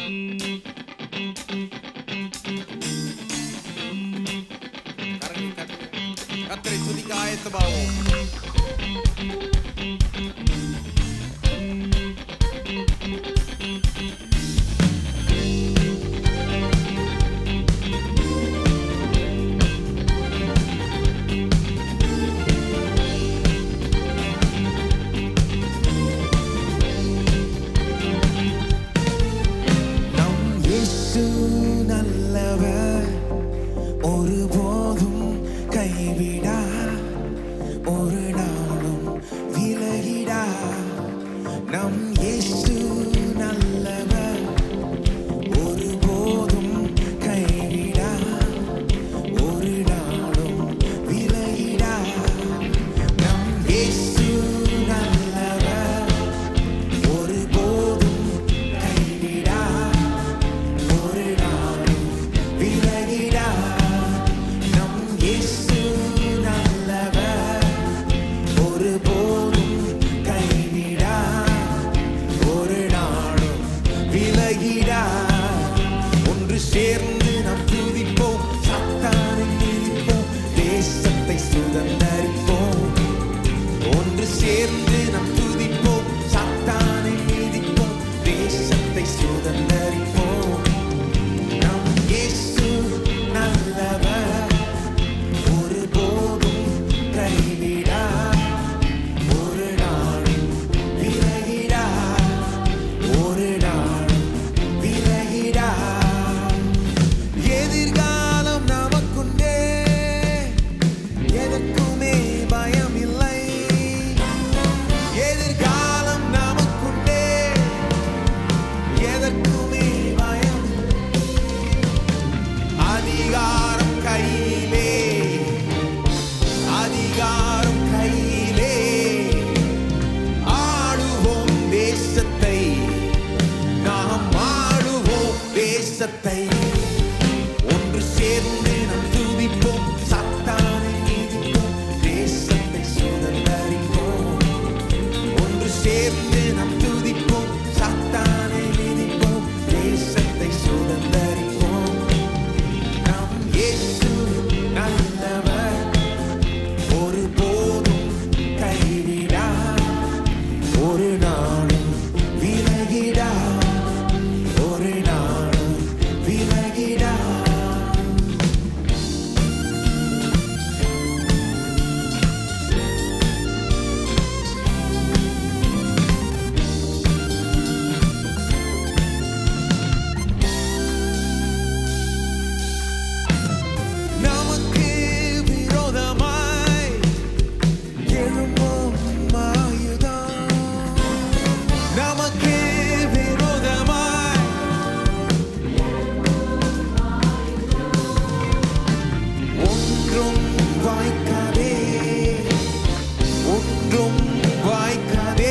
கரங்களை தட்டி கத்தரை துதிக்க ஆயத்தமாவோம் நம் இயேசு நல்லவர் ஒருபோதும் கைவிடா ஒரு நாளும் விலகிடா நம் இயேசு நல்லவர் ஒருபோதும் கைவிடா ஒரு நாளும் விலகிடா நம் இயேசு நல்லவர் ஒருபோதும் கைவிடா ஒரு நாளும் விலகிடா நம் இயேசு நல்லவர் ஒருபோதும் கைவிடா ஒரு நாளும் விலகிடா ஒன்று சேர்ந்து நாம் துதிப்போம் சத்தானை மிதிப்போம் தேசத்தை சுதந்தரிப்போம் ஒன்று சேர்ந்து நாம் துதிப்போம் சாத்தானை மீதிப்போம் தேசத்தை சுதந்தரிப்போம் நம் இயேசு நல்லவர் ஒருபோதும் கைவிடா ஒரு நாளும் விலகிடா ஒரு நாளும் விலகிடா எதிர்காலம் நமக்குண்டே எதற்குமே பயம் இல்லை எதிர்காலம் நமக்குண்டே எதற்குமே பயம் அதிகாரம் கையிலே அதிகாரம் கையிலே ஆளுவோம் தேசத்தை நாம் ஆளுவோம் தேசத்தை ஒன்று சேர்ந்து நாம் துதிப்போம் சத்தானை நீதிப்போம் தேசத்தை சுதந்தரிப்போம் ஒன்று சேர்ந்து நாம் துதிப்போம் சத்தானை நீதிப்போம் தேசத்தை சுதந்தரிப்போம் நம் இயேசு நல்லவர் ஒருபோதும் கைவிடா ஒரு நாளும் விலகிடா ஒரு நாளும் விலகிடா நமக்கு விரோதமாய் எழும்பும் ஆயுதம் நமக்கு விரோதமாய் ஒன்றும் வாய்க்காதே ஒன்றும் வாய்க்காதே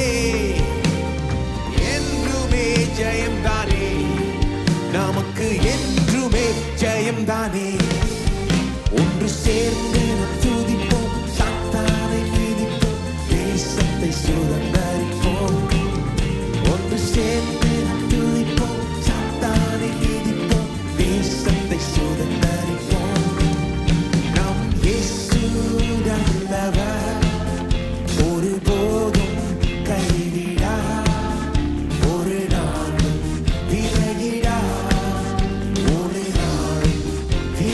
என்றுமே ஜெயம்தானே நமக்கு என்றுமே ஜெயம்தானே ஒன்று சேர்ந்து நாம் துதிப்போம் சாத்தானை மீதிப்போம் தேசத்தை சுதந்தரிப்போம் ஒன்று சேர்ந்து நாம் துதிப்போம் சாத்தானை மீதிப்போம் தேசத்தை சுதந்தரிப்போம் நம் இயேசு நல்லவர் ஒருபோதும் கைவிடா ஒரு நாளும் விலகிடா ஒரு நாளும்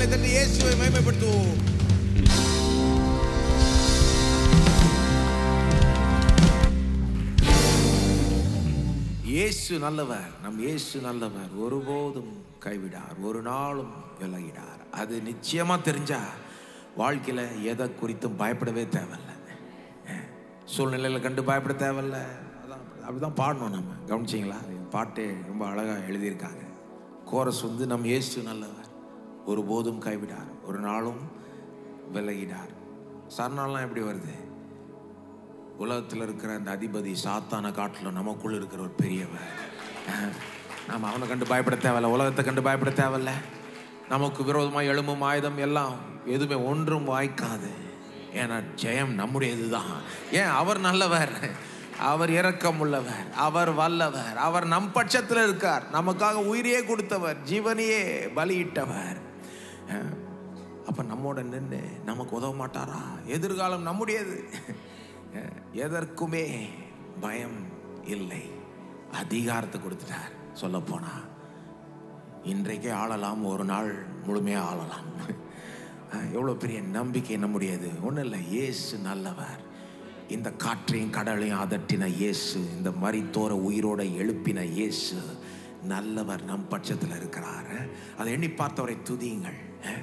கரங்களை தட்டி இயேசுவை மகிமைப்படுத்துவோம் இயேசு நல்லவர் நம் இயேசு நல்லவர் ஒருபோதும் கைவிடார் ஒரு நாளும் விலகிடார் அது நிச்சயமா தெரிஞ்சா வாழ்க்கையில எதை குறித்தும் பயப்படவே தேவையில்ல சூழ்நிலையில கண்டு பயப்பட தேவையில்ல அதான் அப்படிதான் பாடணும் நம்ம கவனிச்சிங்களா பாட்டே ரொம்ப அழகா எழுதியிருக்காங்க கோரஸ் வந்து நம் இயேசு நல்லவர் ஒருபோதும் கைவிடார் ஒரு நாளும் விலகிடார் சரணாலாம் எப்படி வருது உலகத்தில் இருக்கிற அந்த அதிபதி சாத்தான காட்டில் நமக்குள்ள இருக்கிற ஒரு பெரியவர் நாம் அவனை கண்டு பயப்பட தேவையில்ல உலகத்தை கண்டு பயப்பட தேவையில்ல நமக்கு விரோதமாக எழும்பும் ஆயுதம் எல்லாம் எதுவுமே ஒன்றும் வாய்க்காது ஏன்னா ஜெயம் நம்முடையது தான் ஏன் அவர் நல்லவர் அவர் இரக்கம் உள்ளவர் அவர் வல்லவர் அவர் நம் பட்சத்தில் இருக்கார் நமக்காக உயிரையே கொடுத்தவர் ஜீவனையே பலியிட்டவர் அப்ப நம்மோட நின்று நமக்கு உதவ மாட்டாரா எதிர்காலம் நம்முடையது எதற்குமே பயம் இல்லை அதிகாரத்தை கொடுத்துட்டார் சொல்ல போனா இன்றைக்கே ஆளலாம் ஒரு நாள் முழுமையாக ஆளலாம் எவ்வளோ பெரிய நம்பிக்கை நம்முடையது ஒன்றும் இல்லை இயேசு நல்லவர் இந்த காற்றையும் கடலையும் அதட்டின இயேசு இந்த மரித்தோர உயிரோட எழுப்பின இயேசு நல்லவர் நம் பட்சத்தில் இருக்கிறார் அதை எண்ணி பார்த்தவரை துதியுங்கள்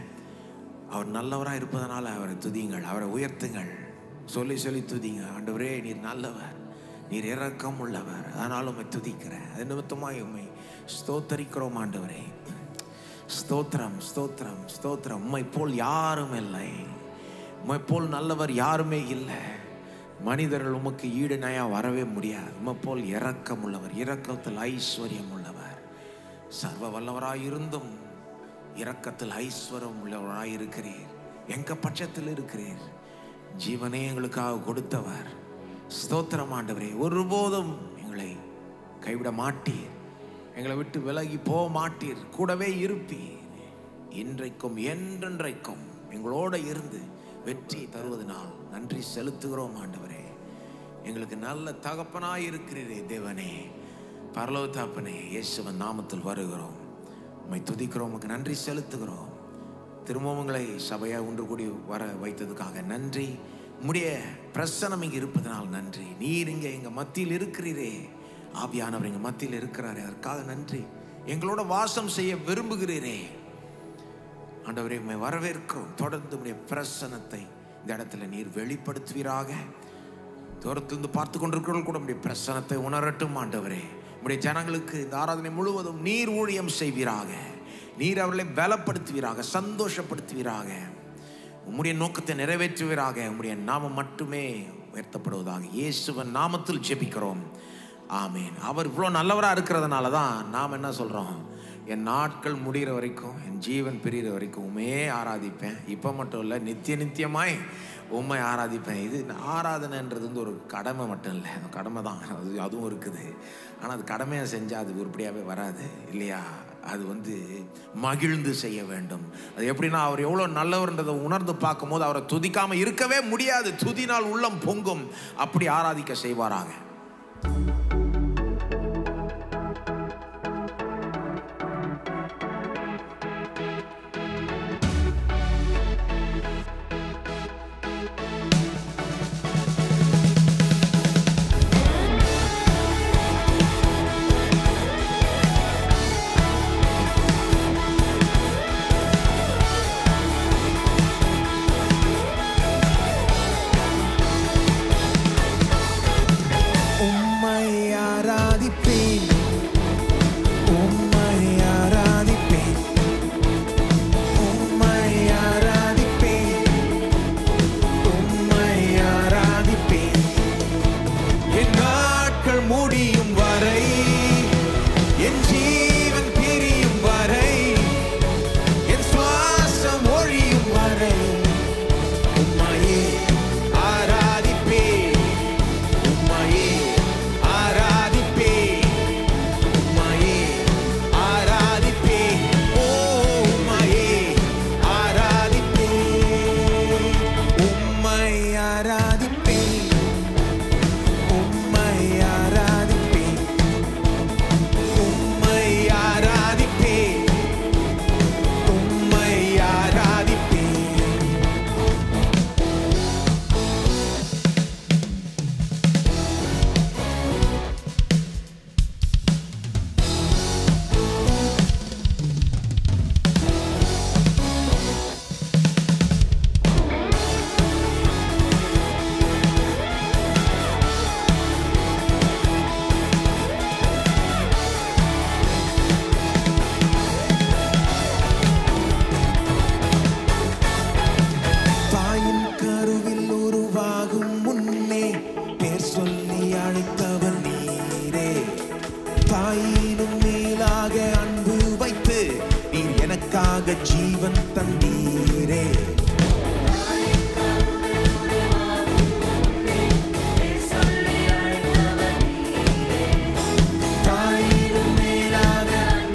அவர் நல்லவராக இருப்பதனால அவரை துதியுங்கள் அவரை உயர்த்துங்கள் சொல்லி சொல்லி துதிங்க ஆண்டவரே நீர் நல்லவர் நீர் இரக்கம் உள்ளவர் அதனால உண்மை துதிக்கிறேன் அது நிமித்தமாக உண்மை ஸ்தோத்தரிக்கிறோம் ஆண்டவரே ஸ்தோத்திரம் ஸ்தோத்திரம் ஸ்தோத்திரம் உம்மை போல் யாரும் இல்லை உம்மை போல் நல்லவர் யாருமே இல்லை மனிதர்கள் உமக்கு ஈடு நயா வரவே முடியாது உம்மை போல் இரக்கம் உள்ளவர் இரக்கத்தில் ஐஸ்வர்யம் உள்ளவர் சர்வ வல்லவராய் இருந்தும் இரக்கத்தில் ஐஸ்வரம் உள்ளவராய் இருக்கிறீர் எங்க பட்சத்தில் இருக்கிறீர் ஜீவனே எங்களுக்காக கொடுத்தவர் ஸ்தோத்திரம் ஆண்டவரே ஒருபோதும் எங்களை கைவிட மாட்டீர் எங்களை விட்டு விலகி போக மாட்டீர் கூடவே இருப்பீர் இன்றைக்கும் என்றென்றைக்கும் எங்களோட இருந்து வெற்றி தருவதனால் நன்றி செலுத்துகிறோம் ஆண்டவரே எங்களுக்கு நல்ல தகப்பனாய் இருக்கிறீரே தேவனே பரலோக தாப்பனே இயேசுவன் நாமத்தில் வருகிறோம் உம்மை துதிக்கிறோம் உமக்கு நன்றி செலுத்துகிறோம் திரும்பவும் உங்களை சபையாக ஒன்று கூடி வர வைத்ததுக்காக நன்றி உம்முடைய பிரசனம் இங்கே இருப்பதனால் நன்றி நீர் இங்கே எங்கள் மத்தியில் இருக்கிறீரே ஆவியானவர் எங்கள் மத்தியில் இருக்கிறாரே அதற்காக நன்றி எங்களோட வாசம் செய்ய விரும்புகிறீரே ஆண்டவரே உம்மை வரவேற்கிறோம் தொடர்ந்து உடைய பிரசனத்தை இந்த இடத்துல நீர் வெளிப்படுத்துவீராக தூரத்திலிருந்து பார்த்து கொண்டிருக்கிறவர்கள் கூட உடைய பிரசனத்தை உணரட்டும் ஆண்டவரே உடைய ஜனங்களுக்கு இந்த ஆராதனை முழுவதும் நீர் ஊழியம் செய்வீராக நீர் அவர்களை பலப்படுத்துவீராக சந்தோஷப்படுத்துவீராக உம்முடைய நோக்கத்தை நிறைவேற்றுவீராக உம்முடைய நாமம் மட்டுமே உயர்த்தப்படுவதாக இயேசுவன் நாமத்தில் ஜெபிக்கிறோம் ஆமீன் அவர் இவ்வளோ நல்லவராக இருக்கிறதுனால தான் நாம் என்ன சொல்கிறோம் என் நாட்கள் முடிகிற வரைக்கும் என் ஜீவன் பிரிகிற வரைக்கும் உண்மையே ஆராதிப்பேன் இப்போ மட்டும் இல்லை நித்திய நித்தியமாய் உண்மை ஆராதிப்பேன் இது ஆராதனைன்றது வந்து ஒரு கடமை மட்டும் இல்லை அது கடமை தான் அது அதுவும் இருக்குது ஆனால் அது கடமையை செஞ்சால் அது உருப்படியாகவே வராது இல்லையா அது வந்து மகிழ்ந்து செய்ய வேண்டும் அது எப்படின்னா அவர் எவ்வளோ நல்லவர்ன்றதை உணர்ந்து பார்க்கும்போது அவரை துதிக்காமல் இருக்கவே முடியாது துதினால் உள்ளம் பொங்கும் அப்படி ஆராதிக்க செய்வாராங்க உம்மை ஜீவன் தந்தீரே தாயினும் மேலாக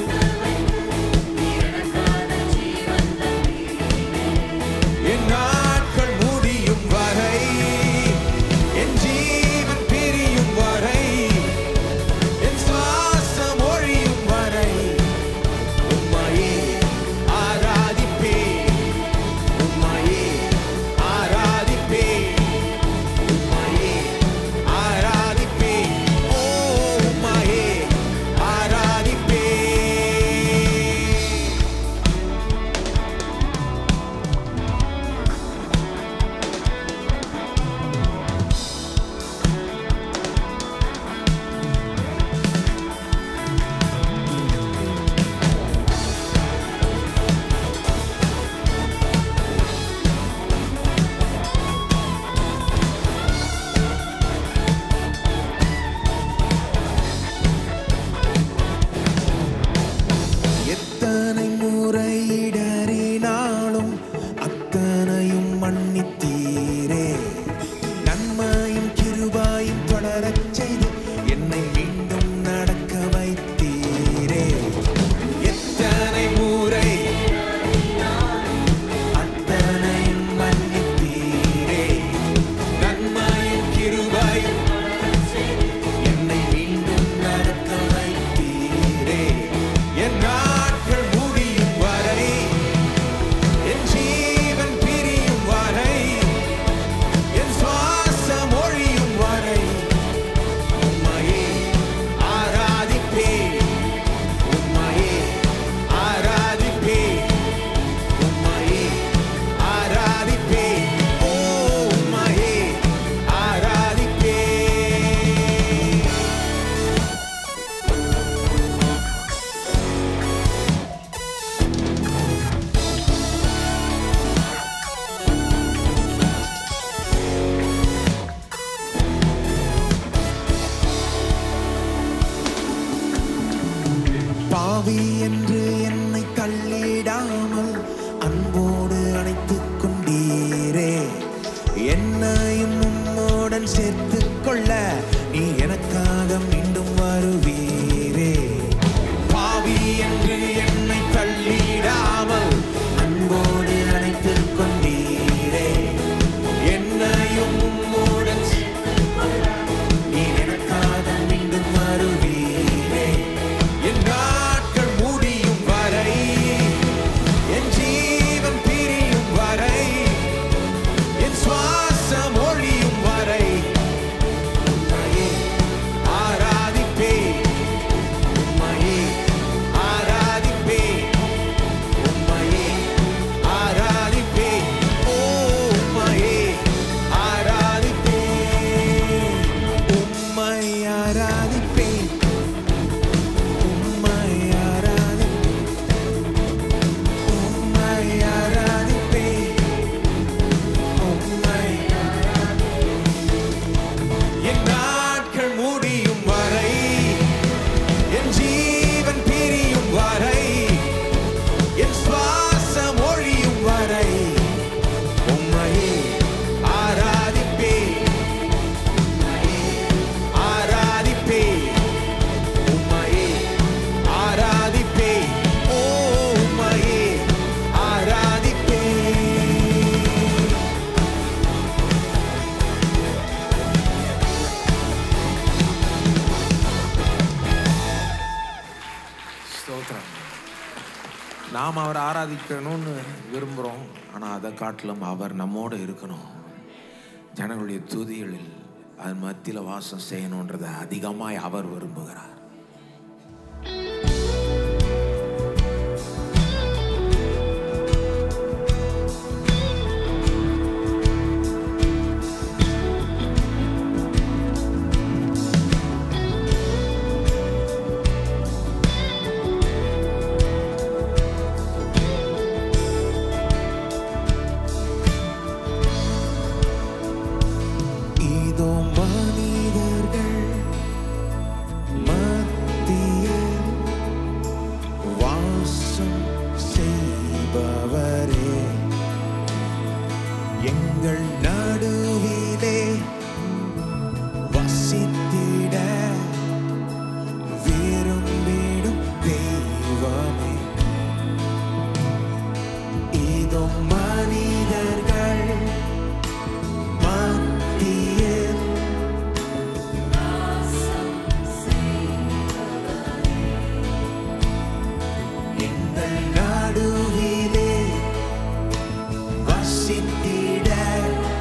என் நாட்கள் முடியும் வரை என் ஜீவன் பிரியும் வரை என் சுவாசம் ஒழியும் வரை உம்மையே ஆராதிப்பேன் உம்மையே ஆராதிப்பேன் உம்மையே ஆராதிப்பேன் ஓ உம்மையே ஆராதிப்பேன் எத்தனை முறையிடறினாலும் அத்தனையும் மன்னித்தீரே நன்மையும் கிருபாயும் தொடரச் செய்து என்னை மீண்டும் நடக்க வைத்தீரே எத்தனை முறை அத்தனையும் மன்னித்தீரே நன்மையும் கிருபாயும் என்னை மீண்டும் நடக்க வைத்தீரே என் நாட்கள் முடியும் வரை என் ஜீவன் பிரியும் வரை என் சுவாசம் ஒழியும் வரை உம்மையே ஆராதிப்பேன் உம்மையே ஆராதிப்பேன் உம்மையே ஆராதிப்பேன் ஓ உம்மையே ஆராதிப்பேன் பாவி என்று என்னை தள்ளிடாமல் அன்போடு அணைத்துக் கொண்டீரே என்னையும் உம்மோடன் சேர்த்துக் கொள்ள நீ எனக்காக மீண்டும் வருவீரே பாவி என்று என்னை தள்ளிடாமல் அன்போடு அணைத்துக் கொண்டீரே என்னையும் உம்மோடன் சேர்த்துக் கொள்ள நீ எனக்காக மீண்டும் வருவீரே என் நாட்கள் முடியும் வரை என் ஜீவன் பிரியும் வரை என் சுவாசம் ஒழியும் வரை உம்மையே ஆராதிப்பேன் உம்மையே ஆராதிப்பேன் உம்மையே ஆராதிப்பேன் ஓ உம்மையே ஆராதிப்பேன் உம்மை ஆராதிப்பேன் உம்மை ஆராதிப்பேன் உம்மை ஆராதிப்பேன் உம்மை என் நாட்கள் முடியும் வரை என் ஜீவன் பிரியும் வரை என் சுவாசம் ஒழியும் வரை உம்மையே ஆராதிப்பேன் உம்மையே ஆராதிப்பேன் உம்மையே ஆராதிப்பேன் ஓ உம்மையே ஆராதிப்பேன் ஸ்தோத்திரம் நாம் அவரை ஆராதிக்கணும்னு விரும்புகிறோம் ஆனால் அதை காட்டிலும் அவர் நம்மோடு இருக்கணும் ஜனங்களுடைய துதிகளில் அதன் மத்தியில் வாசம் செய்யணுன்றதை அதிகமாய் அவர் விரும்புகிறார் இதோ மனிதர்கள் அவரே எங்கள் நடுவிலே வசித்திட விரும்பிடும் தெய்வமே இதோ மனிதர்கள் மத்தியில் எங்கள் நடுவிலே வசித்திட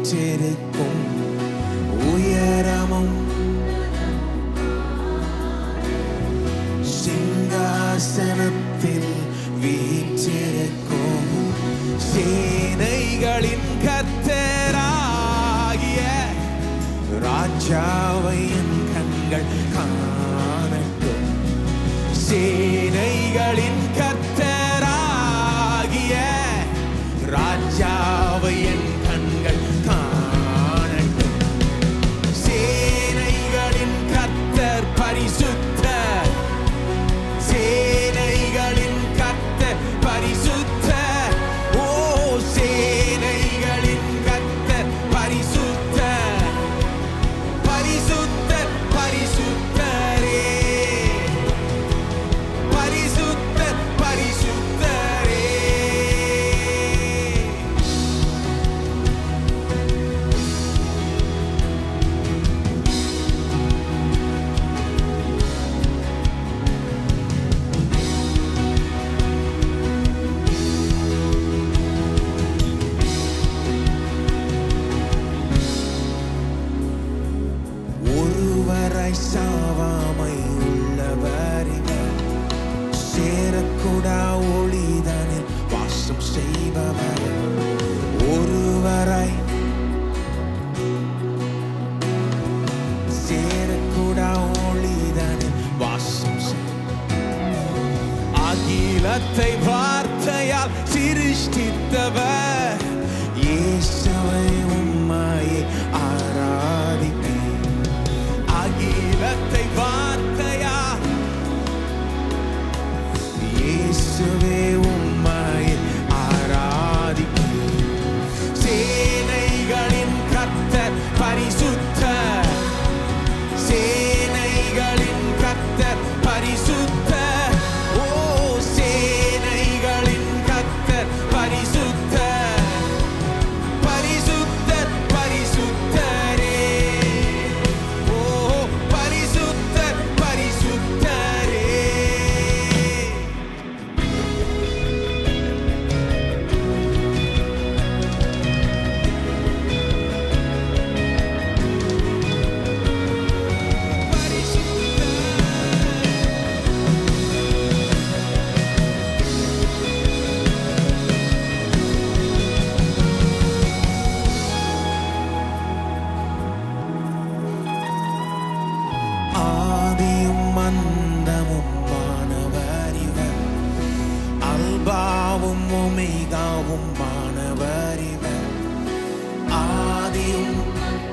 வீற்றிருக்கும் உயரமும் சிங்காசனத்தில் வீற்றிருக்கும் சேனைகளின் கத்தராகிய ராஜாவை என் கண்கள் காணட்டும் சேனைகளின் கத்தராகிய ராஜாவை என் கண்கள் காணட்டும் சேனைகளின் கர்த்தர் பரிசுத்தர் சேனைகளின் கர்த்தர் பரிசுத்தர் ஓ சேனைகளின் கர்த்தர் பரிசுத்தர் பரிசுத்தர் பரிசுத்தரே பரிசுத்தர் பரிசுத்தரே ஒருவரை சாவாமை உள்ளவர் இவர் சேரக்கூடா ஒளிதனில் வாசம் செய்பவர் ஒருவரை சேரக்கூடா ஒளிதனில் வாசம் செய் அகிலத்தை வார்த்தையால் சிருஷ்டித்தவர் இயேசுவை உம்மாயை ஆராதிப்பேன் அகிலத்தை வார்த்தையால் இயேசுவே உம்மாயை ஆராதிப்பேன் சேனைகளின் கர்த்தர் பரிசுத்தர் சேனைகளின் கர்த்தர் பரிசுத்தர் ஓ சேனைகளின் கர்த்தர் பரிசுத்தர் பரிசுத்தர் பரிசுத்தரே ஓ பரிசுத்தர் பரிசுத்தரே ஆதியும் மந்தமும் மாணவர் இவர் அல்பாவும் ஒமேகாவும் மாணவர் இவர் ஆதியும்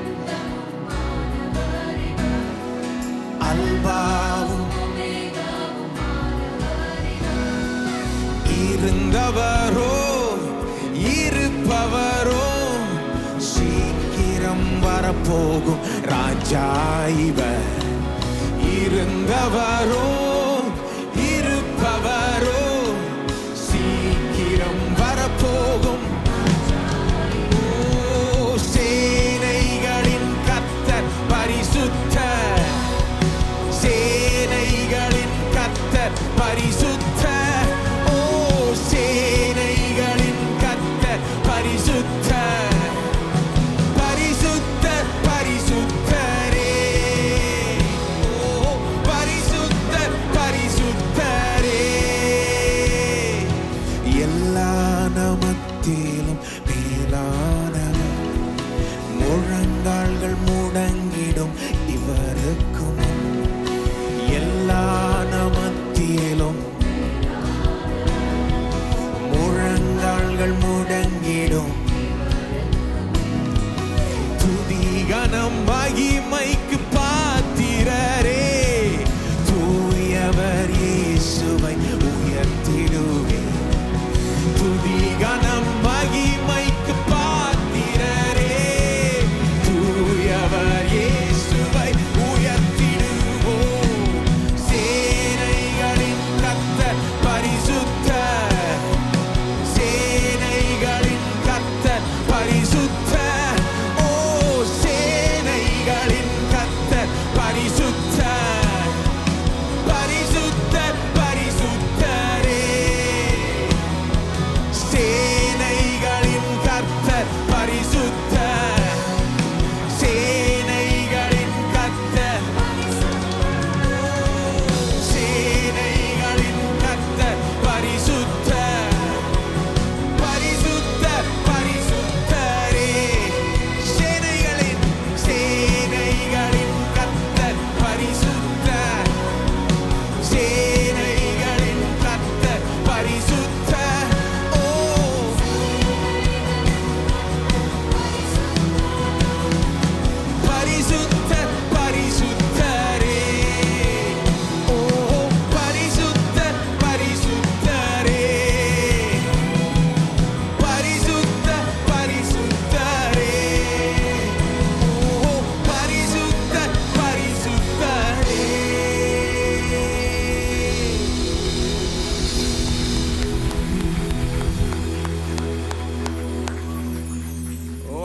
அல்பாவும் இருந்தவரோ இருப்பவரோ சீக்கிரம் வரப்போகும் ராஜா இவர் இருந்தவரோ இருப்பவரோ சீக்கிரம் வரப்போகும் ஓ, சேனைகளின் கர்த்தர் பரிசுத்தர் சேனைகளின் கர்த்தர் பரிசுத்தர் ஓ சேனைகளின் கர்த்தர் பரிசுத்தர் பரிசுத்தர் பரிசுத்தரே ஓ பரிசுத்தர் பரிசுத்தரே எல்லா நமத்திலும் மேலானவர் முழங்கால்கள் முடங்கிடும் இவருக்கு முன் எல்லா நமத்திலும் முழங்கால்கள் முடங்கிடும் துதிகனம் மகிமைக்கு பாத்திரரே தூயவர் இயேசுவை உயர்த்திடுவே துதிகனம் மகிமைக்கு பாத்திரரே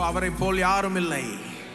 அவரை போல் யாரும் இல்லை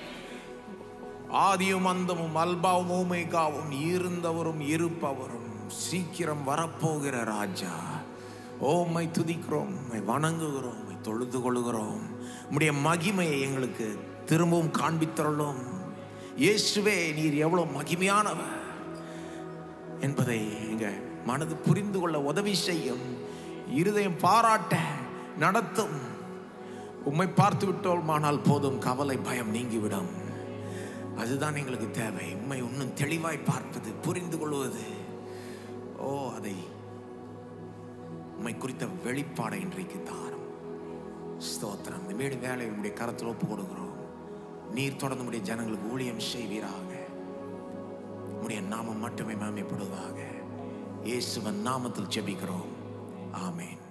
ஆதியும் அந்தமும் அல்பாவும் ஓமேகாவும் இருந்தவரும் இருப்பவரும் சீக்கிரம் வரப்போகிற ராஜா ஓமை துதிக்கிறோம் உம்மை வணங்குகிறோம் உம்மை தொழுது கொள்கிறோம் உம்முடைய மகிமையை எங்களுக்கு திரும்பவும் காண்பித்தருளும் இயேசுவே நீர் எவ்வளவு மகிமையானவர் என்பதை எங்க மனது புரிந்து கொள்ள உதவி செய்யும் இருதயம் பாராட்ட நடத்தும் உம்மை பார்த்து விட்டோமானால் போதும் கவலை பயம் நீங்கிவிடும் அதுதான் எங்களுக்கு தேவை உண்மை இன்னும் தெளிவாய் பார்ப்பது புரிந்து கொள்வது ஓ அதை உம்மை குறித்த வெளிப்பாடை இன்றைக்கு தாரும் ஸ்தோத்திரம் இந்த வீடு வேலை உடைய கரத்தில் ஒப்பு கொடுக்கிறோம் நீர் தொடர்ந்து உடைய ஜனங்களுக்கு ஊழியம் செய்வீராக உடைய நாமம் மட்டுமே மேம்படுவதாக இயேசுவன் நாமத்தில் ஜெபிக்கிறோம் ஆமென்